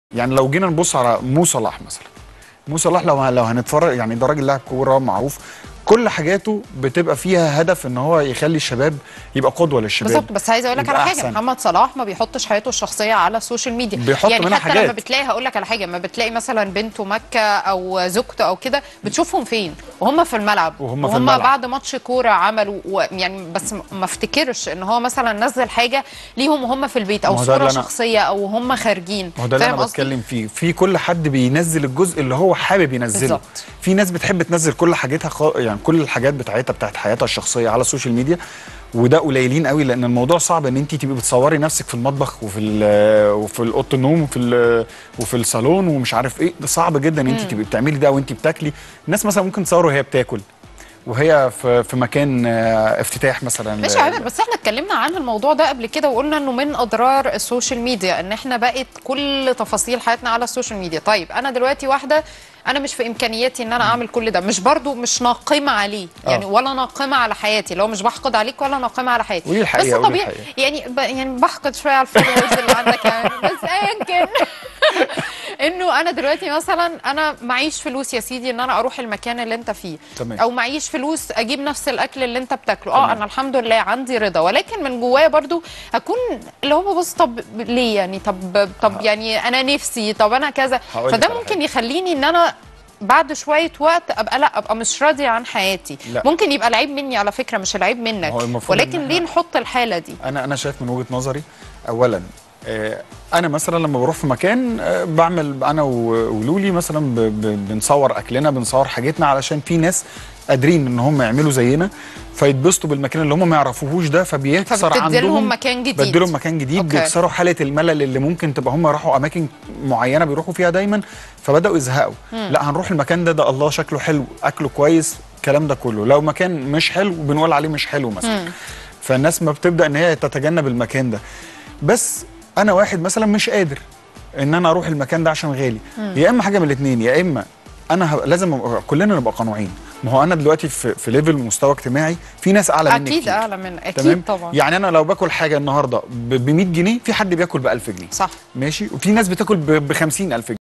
يعني لو جينا نبص على مو صلاح مثلا مو صلاح لو لو هنتفرج يعني ده راجل لاعب كوره معروف كل حاجاته بتبقى فيها هدف ان هو يخلي الشباب يبقى قدوه للشباب بالظبط بس عايزه اقول لك على يبقى حاجه أحسن. محمد صلاح ما بيحطش حياته الشخصيه على السوشيال ميديا بيحط يعني منها حتى حاجات. لما بتلاقي هقول لك على حاجه لما بتلاقي مثلا بنته مكه او زوجته او كده بتشوفهم فين وهم في الملعب وهم في الملعب. بعد ماتش كوره عملوا و- يعني بس م- ما افتكرش ان هو مثلا نزل حاجه ليهم وهم في البيت او ما هو ده صوره اللي أنا- شخصيه او هم خارجين ما هو ده اللي فاهم انا قصدي؟ بتكلم فيه في كل حد بينزل الجزء اللي هو حابب ينزله بالظبط. في ناس بتحب تنزل كل حاجتها خ... يعني كل الحاجات بتاعتها بتاعت حياتها الشخصيه على السوشيال ميديا وده قليلين قوي لان الموضوع صعب ان انت تبقي بتصوري نفسك في المطبخ وفي ال- وفي اوضه النوم وفي ال- وفي الصالون ومش عارف ايه ده صعب جدا ان انت تبقي بتعملي ده وانت بتاكلي الناس مثلا ممكن تصور وهي بتاكل وهي في في مكان آه، افتتاح مثلا ماشي ل- يا عامر بس احنا اتكلمنا عن الموضوع ده قبل كده وقلنا انه من اضرار السوشيال ميديا ان احنا بقت كل تفاصيل حياتنا على السوشيال ميديا طيب انا دلوقتي واحده انا مش في امكانياتي ان انا اعمل كل ده مش برضو مش ناقمه عليه يعني آه. ولا ناقمه على حياتي لو مش بحقد عليك ولا ناقمه على حياتي قولي الحقيقة، بس قولي طبيعي الحقيقة. يعني ب... يعني بحقد شويه على الفولورز اللي عندك يعني بس ايا كان انه انا دلوقتي مثلا انا معيش فلوس يا سيدي ان انا اروح المكان اللي انت فيه تمام. او معيش فلوس اجيب نفس الاكل اللي انت بتاكله اه تمام. انا الحمد لله عندي رضا ولكن من جوايا برضو اكون اللي هو بص طب ليه يعني طب طب يعني انا نفسي طب انا كذا هقول لك فده على ممكن حاجة. يخليني ان انا بعد شويه وقت ابقى لا ابقى مش راضيه عن حياتي لا. ممكن يبقى العيب مني على فكره مش العيب منك هو المفروض إن ولكن إحنا- ليه نحط الحاله دي انا انا شايف من وجهه نظري اولا آه، انا مثلا لما بروح في مكان آه، بعمل انا و- ولولي مثلا ب- ب- بنصور اكلنا بنصور حاجتنا علشان في ناس قادرين ان هم يعملوا زينا فيتبسطوا بالمكان اللي هم ما يعرفوش ده فبيكسر فبتدي عندهم لهم مكان جديد. بديلهم مكان جديد أوكي. بيكسروا حاله الملل اللي ممكن تبقى هم راحوا اماكن معينه بيروحوا فيها دايما فبداوا يزهقوا لا هنروح المكان ده ده الله شكله حلو اكله كويس الكلام ده كله لو مكان مش حلو بنقول عليه مش حلو مثلا فالناس ما بتبدا ان هي تتجنب المكان ده بس انا واحد مثلا مش قادر ان انا اروح المكان ده عشان غالي يا اما حاجه من الاثنين يا اما انا ه... لازم أبقى- كلنا نبقى قنوعين ما هو انا دلوقتي في في ليفل مستوى اجتماعي في ناس اعلى مني اكيد كتير. اعلى من تمام اكيد طبعا يعني انا لو باكل حاجه النهارده ب 100 جنيه في حد بياكل ب 1000 جنيه صح ماشي وفي ناس بتاكل ب 50000 جنيه